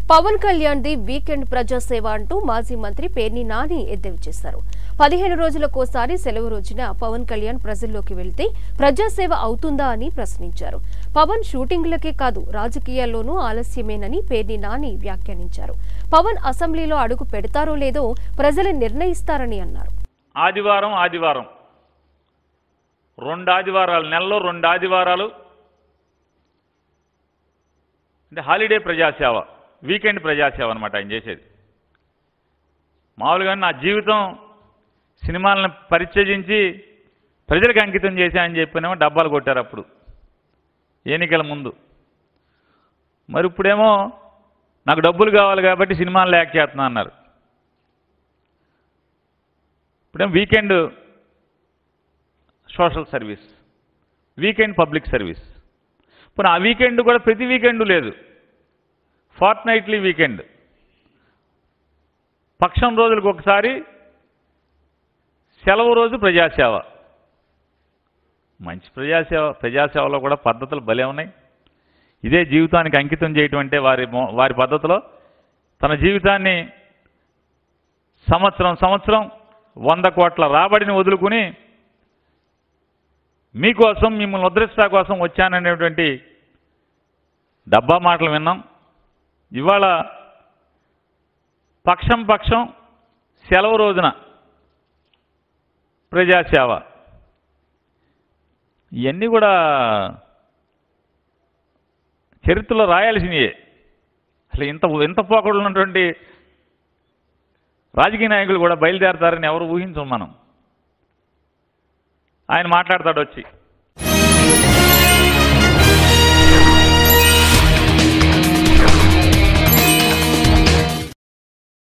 Pawan Kalyan the weekend ప్రజాసేవ అంటూ మాజీ మంత్రి పేర్ని నాని ఎద్దేవి చేశారు పదిహేను రోజులకోసారి సెలవు రోజున పవన్ కళ్యాణ్ ప్రజల్లోకి వెళ్తే ప్రజాసేవ అవుతుందా అని ప్రశ్నించారు పవన్ షూటింగ్లకే కాదు రాజకీయాల్లోనూ ఆలస్యమేనని పేర్ని నాని వ్యాఖ్యానించారు పవన్ అసెంబ్లీలో అడుగు పెడతారో లేదో ప్రజలు నిర్ణయిస్తారని అన్నారు ఆదివారం ఆదివారం రెండు ఆదివారాలు నెలలో రెండు ఆదివారాలు అంటే హాలిడే ప్రజాసేవ వీకెండ్ ప్రజాసేవ అనమాట ఆయన చేసేది మామూలుగా నా జీవితం సినిమాలను పరిచయించి ప్రజలకు అంకితం చేశానని చెప్పినేమో డబ్బాలు కొట్టారు అప్పుడు ఎన్నికల ముందు మరి ఇప్పుడేమో నాకు డబ్బులు కావాలి కాబట్టి సినిమాలు లేక చేస్తున్నా అన్నారు ఇప్పుడేమో weekend social service weekend public service ఇప్పుడు ఆ వీకెండ్ కూడా ప్రతి వీకెండ్ లేదు ఫార్ట్ నైట్లీ వీకెండ్ పక్షం రోజులకు ఒకసారి సెలవు రోజు ప్రజాసేవ మంచి ప్రజాసేవ ప్రజాసేవలో కూడా పద్ధతులు భలే ఉన్నాయి ఇదే జీవితానికి అంకితం చేయటం అంటే వారి మో- వారి పద్ధతిలో తన జీవితాన్ని సంవత్సరం సంవత్సరం వంద కోట్ల రాబడిని వదులుకుని మీకోసం మిమ్మల్ని ఉద్ధరిస్తా కోసం వచ్చాననేటువంటి డబ్బా మాటలు విన్నాం ఇవాళ పక్షం పక్షం సెలవు రోజున ప్రజాసేవ ఇవన్నీ కూడా చరిత్రలో రాయాల్సినయే అసలు ఇంత ఇంత పోకడలు ఉన్నటువంటి రాజకీయ నాయకులు కూడా బయలుదేరతారని ఎవరు ఊహించం మనం ఆయన మాట్లాడతాడు వచ్చి